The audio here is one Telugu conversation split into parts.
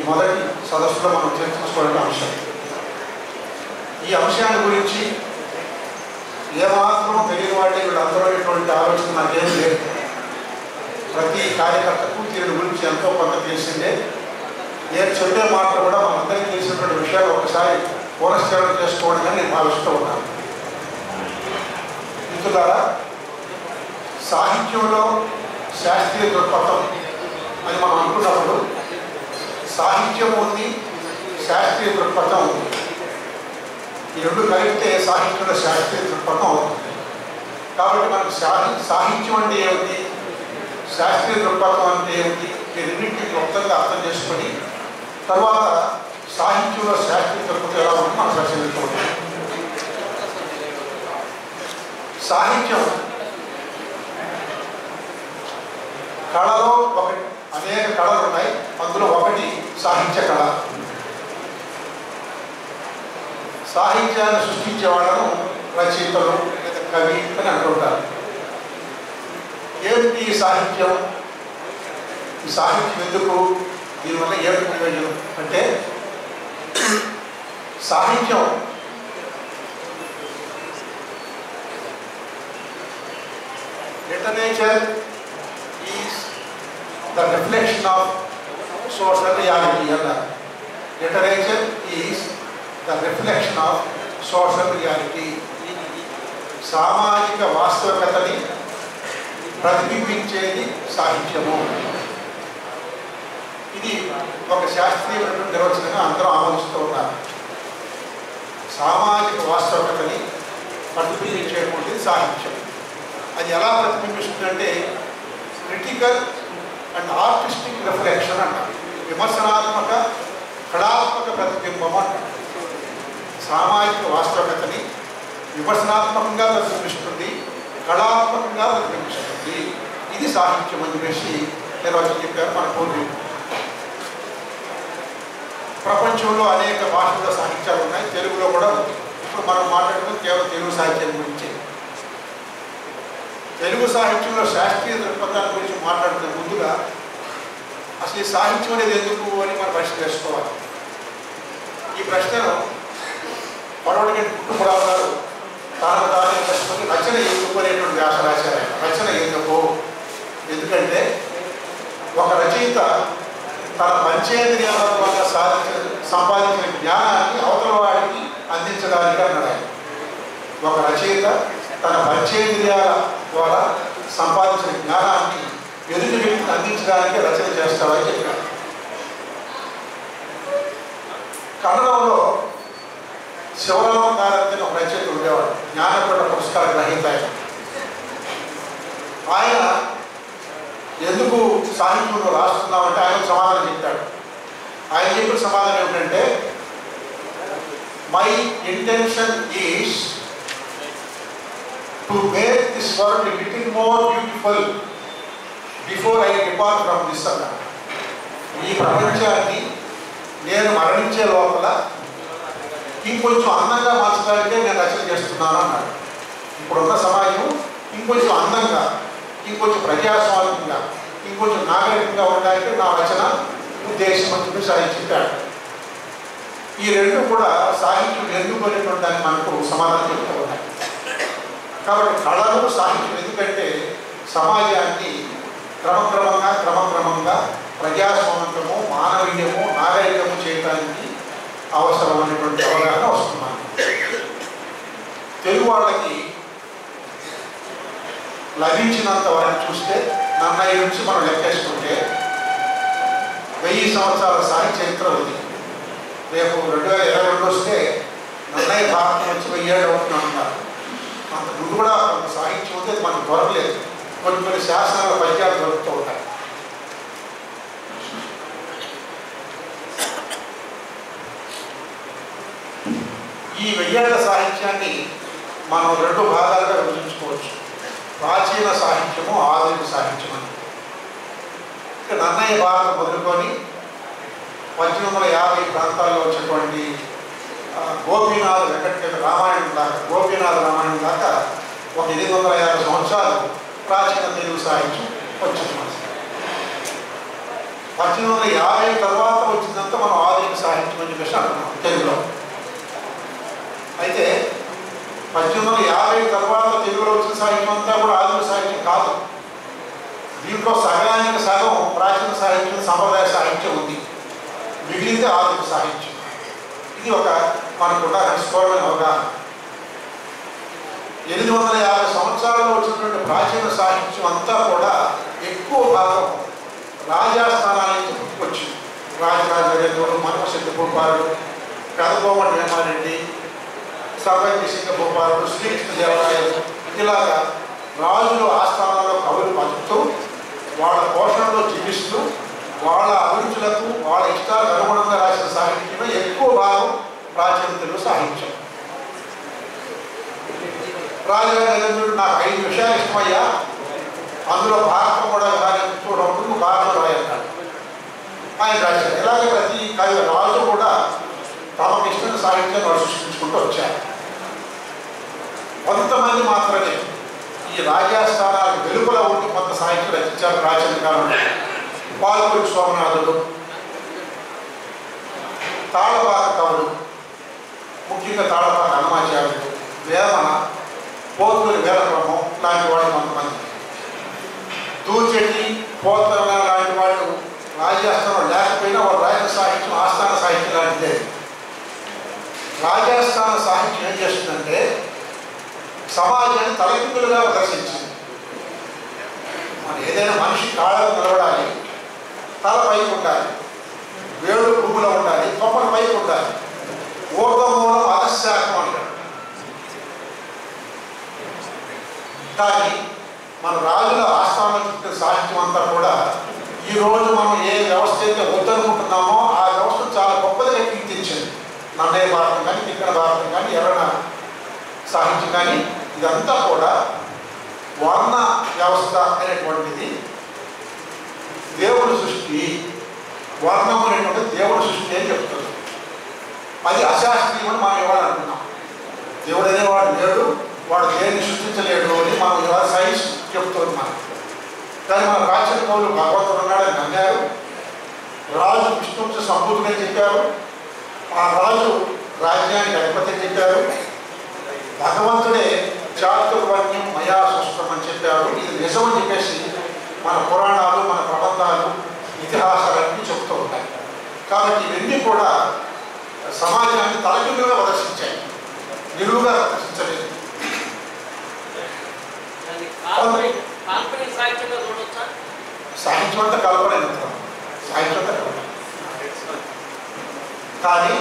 మొదటి సదస్సులో మనం చర్చించుకోవాలని అంశం ఈ అంశాన్ని గురించి ఏమాత్రం తెలియని వాటి వీళ్ళందరూ ఇటువంటి ఆలోచన నాకేం లేదు ప్రతి కార్యకర్తకు దీని గురించి ఎంతో కొంత తెలిసిందే నేను చెప్పే మాటలు కూడా మనందరికీ తెలిసినటువంటి విషయాలు ఒకసారి పునశ్చరణ చేసుకోవడం అని నేను భావిస్తూ ఉన్నాను మిత్రులారా సాహిత్యంలో శాస్త్రీయ దృక్పథం అని మనం అనుకున్నప్పుడు సాహిత్యం ఉంది శాస్త్రీయ దృక్పథం ఉంది ఈ రెండు కలిపితే సాహిత్యంలో శాస్త్రీయ దృక్పథం అవుతుంది కాబట్టి మనకు సాహి సాహిత్యం అంటే ఏమిటి శాస్త్రీయ దృక్పథం అంటే ఏమిటి ఈ రెండింటిని క్లుప్తంగా అర్థం చేసుకొని తర్వాత సాహిత్యంలో శాస్త్రీయ దృక్పథం ఎలా ఉంటుందో మనం పరిశీలించుకుంటాం సాహిత్యం కళలో ఒకటి అనేక కళలు ఉన్నాయి అందులో ఒకటి సాహిత్య కళ సాహిత్యాన్ని సృష్టించే వాళ్ళను రచయితలు లేదా కవి అని అంటుంటారు ఏమిటి ఈ సాహిత్యం ఈ సాహిత్యం ఎందుకు దీనివల్ల ఏమిటి ప్రయోజనం అంటే సాహిత్యం literature is the reflection of social reality అన్నారు literature is the reflection of social reality సామాజిక వాస్తవికతని ప్రతిబింబించేది సాహిత్యము ఇది ఒక శాస్త్రీయమైనటువంటి నిర్వచనంగా అందరూ ఆమోదిస్తూ ఉన్నారు సామాజిక వాస్తవికతని ప్రతిబింబించేటువంటిది సాహిత్యం అది ఎలా ప్రతిబింబిస్తుందంటే క్రిటికల్ అండ్ ఆర్టిస్టిక్ రిఫ్లెక్షన్ అంటారు విమర్శనాత్మక కళాత్మక ప్రతిబింబం అంటారు సామాజిక వాస్తవికతని విమర్శనాత్మకంగా ప్రతిబింబిస్తుంది కళాత్మకంగా ప్రతిబింబిస్తుంది ఇది సాహిత్యం అని చెప్పేసి నిర్వచనం చెప్పారు మన పూర్వీకులు ప్రపంచంలో అనేక భాషల సాహిత్యాలు ఉన్నాయి తెలుగులో కూడా ఉంది ఇప్పుడు మనం మాట్లాడుకుని కేవలం తెలుగు సాహిత్యం గురించి తెలుగు సాహిత్యంలో శాస్త్రీయ దృక్పథాల గురించి మాట్లాడుతున్న ముందుగా అసలు ఈ సాహిత్యం అనేది ఎందుకు అని మనం ప్రశ్న చేసుకోవాలి ఈ ప్రశ్నను పడవడికి కుటుంబరావు గారు తాను తాను ప్రశ్నకి రచన ఎందుకు అనేటువంటి వ్యాస రాశారు ఆయన. రచన ఎందుకు ఎందుకంటే ఒక రచయిత తన పంచేంద్రియాల ద్వారా సాధించిన సంపాదించిన జ్ఞానాన్ని అవతల వాడికి అందించడానికి అన్నాడు ఆయన ఒక రచయిత తన పంచేంద్రియాల ద్వారా సంపాదించిన జ్ఞానాన్ని ఎదుటి వ్యక్తికి అందించడానికి రచన చేస్తాడని చెప్పాడు కన్నడంలో శివరామ గారి ఒక రచయిత ఉండేవాడు జ్ఞానపీఠ పురస్కార గ్రహీత ఆయన ఆయన ఎందుకు సాహిత్యంలో రాస్తున్నామంటే ఆయన సమాధానం చెప్పాడు ఆయన చెప్పిన సమాధానం ఏమిటంటే my intention is to make this world little more beautiful before I depart from this అన్న ఈ ప్రపంచాన్ని నేను మరణించే లోపల ఇంకొంచెం అందంగా మార్చడానికే నేను రచన చేస్తున్నాను అన్నాడు ఇప్పుడున్న సమాజం ఇంకొంచెం అందంగా ఇంకొంచెం ప్రజాస్వామ్యంగా ఇంకొంచెం నాగరికంగా ఉండడానికి నా రచన ఉద్దేశం అని చెప్పేసి ఆయన చెప్పాడు ఈ రెండు కూడా సాహిత్యం ఎందుకు అనేటువంటి దాన్ని మనకు సమాధానం చెప్తూ ఉన్నాయి కాబట్టి కళలు సాహిత్యం ఎందుకంటే సమాజాన్ని క్రమక్రమంగా క్రమక్రమంగా ప్రజాస్వామ్యము మానవీయము నాగరికము చేయడానికి అవసరమైనటువంటి అవగాహన వస్తున్నాను తెలుగు వాళ్ళకి లభించినంత వరకు చూస్తే నన్నయ్య నుంచి మనం లెక్కేసుకుంటే వెయ్యి సంవత్సరాల సాహిత్య చరిత్ర ఉంది రేపు రెండు వేల ఇరవై రెండు వస్తే నన్నయ్య భారతం వచ్చి వెయ్యేళ్ళు అవుతుంది అంటున్నారు అంత ముందు కూడా కొంత సాహిత్యం ఉంది అది మనకు దొరకలేదు కొన్ని కొన్ని శాసనాల పద్యాలు దొరుకుతూ ఉంటాయి ఈ వెయ్యేళ్ల సాహిత్యాన్ని మనం రెండు భాగాలుగా విభజించుకోవచ్చు ప్రాచీన సాహిత్యము ఆధునిక సాహిత్యం అని ఇక నన్నయ్య భారతం మొదలుకొని పద్దెనిమిది వందల యాభై ప్రాంతాల్లో వచ్చేటువంటి ఆ, గోపీనాథ వెంకట రామాయణం దాకా గోపీనాథ రామాయణం దాకా ఒక ఎనిమిది వందల యాభై సంవత్సరాలు ప్రాచీన తెలుగు సాహిత్యం వచ్చింది మనకి. పద్దెనిమిది వందల యాభై తర్వాత వచ్చిందంతా మనం ఆధునిక సాహిత్యం అని చెప్పేసి అంటున్నాం తెలుగులో అయితే పద్దెనిమిది వందల యాభై తర్వాత తెలుగులో వచ్చిన సాహిత్యం అంతా కూడా ఆధునిక సాహిత్యం కాదు దీంట్లో సగానికి సగం ప్రాచీన సాహిత్యం సంప్రదాయ సాహిత్యం ఉంది మిగిలింది ఆధునిక సాహిత్యం ఇది ఒక మనకున్న స్థూలమైన అవగాహన ఎనిమిది వందల యాభై సంవత్సరాల్లో వచ్చినటువంటి ప్రాచీన సాహిత్యం అంతా కూడా ఎక్కువ భాగం రాజాస్థానాల నుంచి పుట్టుకొచ్చింది రాజరాజ నరేంద్రుడు మనమశక్తి భూపాలుడు పెదకోమటి వేమారెడ్డి సర్వంగి సింగ భూపాలుడు శ్రీకృష్ణ దేవరాయలు ఇలాగా రాజులు ఆస్థానాల్లో కవులు బతుకుతూ వాళ్ళ పోషణలో జీవిస్తూ వాళ్ళ అభిరుచులకు వాళ్ళ ఇష్టాలకు అనుగుణంగా రాసిన సాహిత్యమే ఎక్కువ భాగం ప్రాచీన తెలుగు సాహిత్యం రాజుగారి నరేంద్రుడు నాకు ఐదు విషయాలు ఇష్టమయ్యా అందులో భారతం కూడా ఇలాగే చూడడం నువ్వు భారతం రాయన్నాడు ఆయన రాశారు ఇలాగే ప్రతి కవి రాజు కూడా తమకు ఇష్టమైన సాహిత్యాన్ని వాళ్ళు సృష్టించుకుంటూ వచ్చారు కొంతమంది మాత్రమే ఈ రాజాస్థానాలకు వెలుపల ఉండి కొంత సాహిత్యం రచించారు ప్రాచీన కాలంలో పాల్పూరి సోమనాథుడు తాళపాక కవులు ముఖ్యంగా తాళపాక హనుమాచార్యుడు వేమన పోతులూరి వీరబ్రహ్మం లాంటి వాళ్ళు కొంతమంది దూచెట్టి పోతన లాంటి వాళ్ళు రాజాస్థానం లేకపోయినా వాళ్ళు రాజ సాహిత్యం ఆస్థాన సాహిత్యం లాంటిదే రాజాస్థాన సాహిత్యం ఏం చేస్తుందంటే సమాజాన్ని తలకిందులుగా ప్రదర్శించింది మన ఏదైనా మనిషి కాళ్ళకు నిలబడాలి తల పైకి ఉండాలి వేడు భూమిలో ఉండాలి తొప్పల పైకి ఉండాలి ఊర్ధమూలం అధశాఖం అంటారు కానీ మన రాజుల ఆస్థానం చుట్టూ సాహిత్యం అంతా కూడా ఈ రోజు మనం ఏ వ్యవస్థ అయితే వద్దనుకుంటున్నామో ఆ వ్యవస్థ చాలా గొప్పదిగా కీర్తించింది నన్నయ్య భారతం కానీ ఇక్కడ భారతం కానీ ఎవరైనా సాహిత్యం కానీ ఇదంతా కూడా వర్ణ వ్యవస్థ అనేటువంటిది దేవుడి సృష్టి వర్ణం అనేటువంటిది దేవుడి సృష్టి అని చెప్తుంది అది అశాస్త్రీయం అని మనం ఇవాళ అంటున్నాం దేవుడు అనేవాడు లేడు వాడు దేన్ని సృష్టించలేడు అని మనం ఇవాళ సైన్స్ చెప్తుంది మనం కానీ మన ప్రాచీన కవులు భగవంతుడు ఉన్నాడని నమ్మారు రాజు విష్ణుంశ సంపూర్తిగా చెప్పారు ఆ రాజు రాజ్యానికి అధిపతి అని చెప్పారు భగవంతుడే చాతుర్వర్ణ్యం మయా సృష్టం అని చెప్పారు ఇది నిజమని చెప్పేసి మన పురాణాలు మన ప్రబంధాలు ఇతిహాసాలన్నీ చెప్తూ ఉంటాయి కాబట్టి ఇవన్నీ కూడా సమాజాన్ని తలకిందులుగా ప్రదర్శించాయి నిలువుగా ప్రదర్శించలేదు దాన్ని కాల్పనిక కాల్పనిక సాహిత్యంగా చూడొచ్చా సాహిత్యం అంతా కలపడ ఎంతం సాహిత్యం అంతా కలపడ కానీ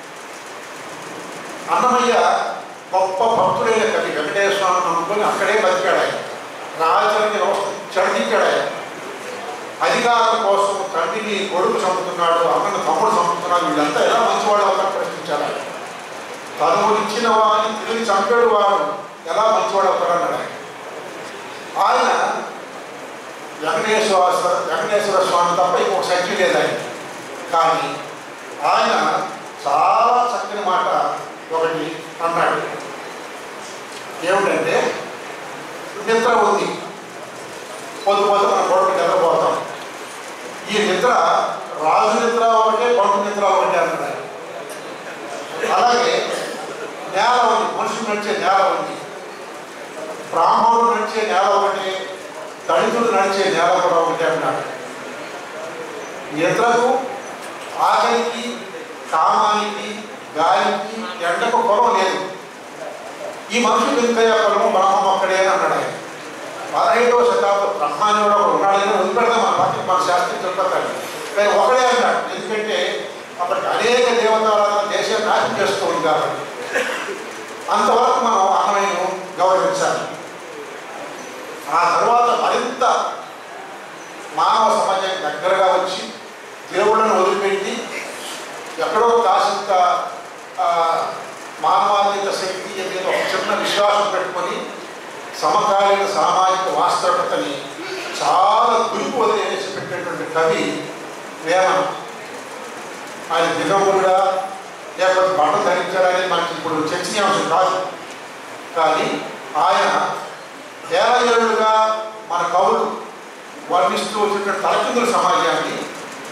అన్నమయ్య గొప్ప భక్తుడైన కవి వెంకటేశ్వర స్వామిని నమ్ముకొని అక్కడే బతికాడు ఆయన రాజధాని వ్యవస్థ చడిదించాడు ఆయన అధికారం కోసం తండ్రిని కొడుకు చంపుతున్నాడు అన్నను తమ్ముడు చంపుతున్నాడు వీళ్ళంతా ఎలా మంచివాడు అవుతారు ప్రశ్నించారు ఆయన తనువు ఇచ్చిన వాడిని తిరిగి చంపాడు వాడు ఎలా మంచివాడు అవుతాడు అన్నాడు ఆయన ఆయన వెంకటేశ్వర వెంకటేశ్వర స్వామి తప్ప ఇంకొక శక్తి లేదు ఆయన కానీ ఆయన చాలా చక్కని మాట ఒకటి అన్నాడు ఏమిటంటే నిద్ర ఉంది పొద్దు పొద్దు మన కొడుకు నిద్రపోతాం ఈ నిద్ర రాజు నిద్ర ఒకటే పండు నిద్ర ఒకటే అన్నాడు ఆయన. అలాగే నేల ఉంది మనుషులు నడిచే నేల ఉంది బ్రాహ్మణుడు నడిచే నేల ఒకటి దళితుడు నడిచే నేల కూడా ఒకటి అన్నాడు నిద్రకు ఆకలికి కామానికి గాలికి ఎండకు పొలం లేదు ఈ మనుషులు ఇంకయ్య పొలము బ్రహ్మం ఒక్కడే అని అన్నాడు ఆయన పదహైదవ శతాబ్దం బ్రహ్మాన్ని కూడా ఒకడు ఉన్నాడని వదిలిపెడతాం మన పక్కన మన శాస్త్రం చెప్తాడు కానీ ఒకడే అన్నాడు ఎందుకంటే అప్పటికి అనేక దేవతారాధన దేశాన్ని నాశనం చేస్తూ ఉంది కాబట్టి అంతవరకు మనం అన్నమయ్యను గౌరవించాలి ఆ తర్వాత మరింత మానవ సమాజానికి దగ్గరగా వచ్చి దేవుళ్ళను వదిలిపెట్టి ఎక్కడో కాసింత ఆ, మానవాతీత శక్తి మీద ఒక చిన్న విశ్వాసం పెట్టుకొని సమకాలీన సామాజిక వాస్తవికతని చాలా గురిపు వదిలేసి పెట్టినటువంటి కవి వేమన ఆయన దిగంబరుడా లేకపోతే బట్టలు ధరించడానికి మనకి ఇప్పుడు చర్చనీయాంశం కాదు కానీ ఆయన ఏళ్ళేళ్లుగా మన కవులు వర్ణిస్తూ వచ్చినటువంటి తలకిందుల సమాజాన్ని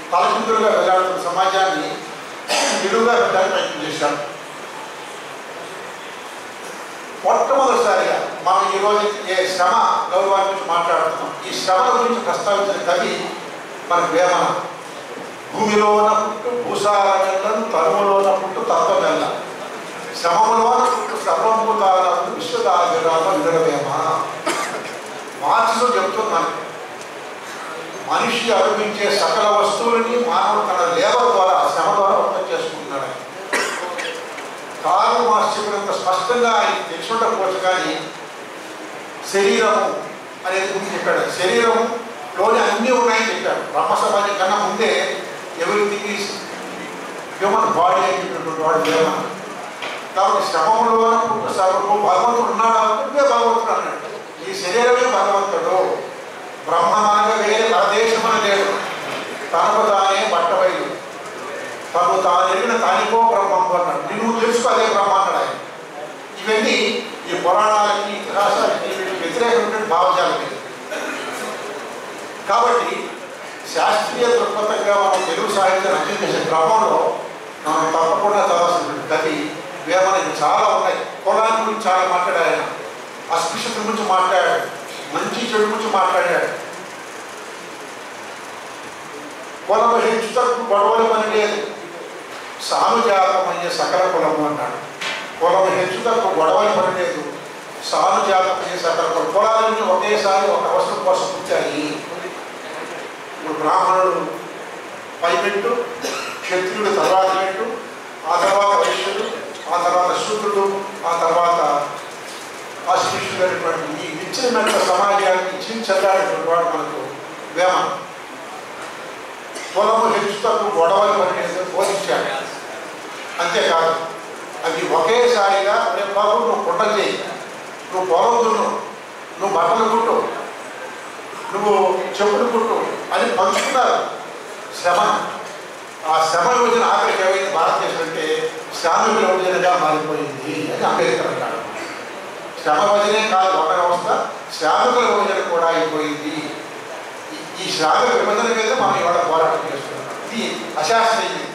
తలకిందులుగా వెళ్ళాడుతున్న సమాజాన్ని నిలువుగా పెట్టడానికి ప్రయత్నం చేశాం మొట్టమొదటిసారిగా మనం ఈరోజు ఏ శ్రమ గౌరవాన్ని గురించి మాట్లాడుతున్నాం ఈ శ్రమ గురించి ప్రస్తావించిన కవి మనకు వేమన భూమిలోన పుట్టు భూసారమెల్లను తరుములోన పుట్టు తత్వమెల్ల శ్రమములోన పుట్టు సర్వభూతాలను విశ్వదాభిరామ విడవేమ మార్క్స్లో చెప్తున్నాను మనిషి అనుభవించే సకల వస్తువులని మానవుడు తన లేబర్ ద్వారా శ్రమ ద్వారా ఉత్పత్తి చేసుకుంటున్నాడు ఆయన. కారు మార్క్స్ చెప్పినంత స్పష్టంగా ఆయన తెలిసి ఉండకపోవచ్చు కానీ శరీరము అనేది గురించి చెప్పాడు శరీరంలోని అన్నీ ఉన్నాయని చెప్పాడు బ్రహ్మ సమాజం కన్నా ముందే ఎవ్రీథింగ్ ఈజ్ హ్యూమన్ బాడీ అని చెప్పినటువంటి వాడు దేవన కాబట్టి శ్రమంలో పుట్టు సర్వము భగవంతుడు ఉన్నాడు అనుకుంటే భగవంతుడు అన్నాడు ఈ శరీరమే భగవంతుడు బ్రహ్మమనగా వేరే పరదేశమన లేడు తనకు తానే బట్టబయలు తను తాను ఎరిగిన తానికో బ్రహ్మం అన్నాడు నువ్వు తెలుసుకో అదే బ్రహ్మ అన్నాడు ఆయన ఇవన్నీ ఈ పురాణాలకి ఇతిహాసాలకి వీటికి వ్యతిరేకమైనటువంటి భావజాలకి కాబట్టి శాస్త్రీయ దృక్పథంగా మనం తెలుగు సాహిత్యం రచన చేసే క్రమంలో మనం తప్పకుండా చదవాల్సినటువంటి కవి వేమన ఇది చాలా ఉన్నాయి కులాన్ని గురించి చాలా మాట్లాడాడు ఆయన అస్పృశ్యత గురించి మాట్లాడాడు మంచి చెడు గురించి మాట్లాడాడు కులము హెచ్చుతకు గొడవలు పని లేదు సానుజాతమయ్యే సకల కులము అన్నాడు కులము హెచ్చుతకు గొడవలు పని లేదు సానుజాతమయ్యే సకల కులం కులాలన్నీ ఒకేసారి ఒక అవసరం కోసం పుట్టాయి ఇప్పుడు బ్రాహ్మణుడు పైపెట్టు క్షత్రియుడు తర్వాత పెట్టు ఆ తర్వాత వైశ్యుడు ఆ తర్వాత శూద్రుడు ఆ తర్వాత అస్పృశ్యుడు అనేటువంటి ఈ విచ్ఛిన్నమైన సమాజానికి చించల్లాడేటువంటి వాడు మనకు వేమ పొలము హెచ్చుతకు గొడవలు పని బోధించాడు అంతేకాదు అవి ఒకేసారిగా రేపు బాబు నువ్వు పుట్ట చేయి నువ్వు పొలం దున్ను నువ్వు బట్టలు కుట్టు నువ్వు చెప్పులు కుట్టు అని పంచుకున్నారు శ్రమ ఆ శ్రమ విభజన ఆఖరికి ఏమైంది భారతదేశం అంటే శ్రామిక విభజనగా మారిపోయింది అని అంబేద్కర్ అన్నాడు శ్రమ విభజనే కాదు ఒక వ్యవస్థ శ్రామికుల విభజన కూడా అయిపోయింది ఈ- ఈ శ్రామిక విభజన మీద మనం ఇవాళ పోరాటం చేస్తున్నాం ఇది అశాస్త్రీయం